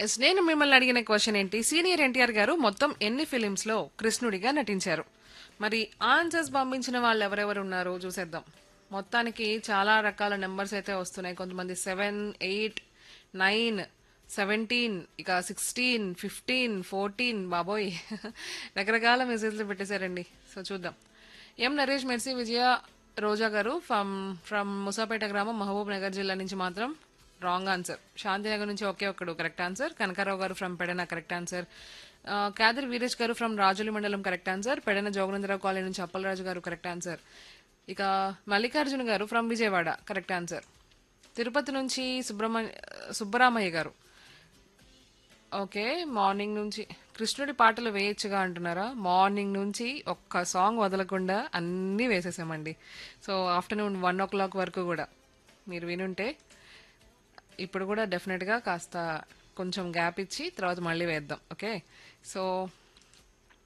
yes నేను మిమ్మల్ని అడిగిన క్వశ్చన్ ఏంటి సీనియర్ ఎన్టీఆర్ గారు మొత్తం ఎన్ని ఫిలిమ్స్ లో కృష్ణుడిగా నటించారు మరి ఆన్సర్స్ పంపించిన వాళ్ళు ఎవరెవరు ఉన్నారో చూసేద్దాం మొత్తానికి చాలా రకాల నెంబర్స్ అయితే వస్తున్నాయి కొంతమంది సెవెన్ ఎయిట్ నైన్ సెవెంటీన్ ఇక సిక్స్టీన్ ఫిఫ్టీన్ ఫోర్టీన్ బాబోయ్ రకరకాల మెసేజ్లు పెట్టేశారండి సో చూద్దాం ఎం నరేష్ మెర్సీ విజయ రోజా గారు ఫ్రమ్ ఫ్రమ్ ముసాపేట గ్రామం మహబూబ్ నగర్ జిల్లా నుంచి మాత్రం రాంగ్ ఆన్సర్ శాంతినగర్ నుంచి ఒకే ఒక్కడు కరెక్ట్ ఆన్సర్ కనకారావు గారు from Pedana correct answer Kadar Veeresh గారు ఫ్రమ్ రాజులి మండలం correct answer Pedana Joganandarao colony నుంచి అప్పలరాజు గారు కరెక్ట్ ఆన్సర్ ఇక మల్లికార్జున గారు from Vijayawada correct answer Tirupati నుంచి సుబ్రహ్మణ్య సుబ్బరామయ్య గారు ఓకే మార్నింగ్ నుంచి కృష్ణుడి పాటలు వేయచ్చుగా అంటున్నారా మార్నింగ్ నుంచి ఒక్క సాంగ్ వదలకుండా అన్నీ వేసేసామండి so afternoon one o'clock వరకు కూడా మీరు వినుంటే ఇప్పుడు కూడా డెఫినెట్గా కాస్త కొంచెం గ్యాప్ ఇచ్చి తర్వాత మళ్ళీ వేద్దాం ఓకే సో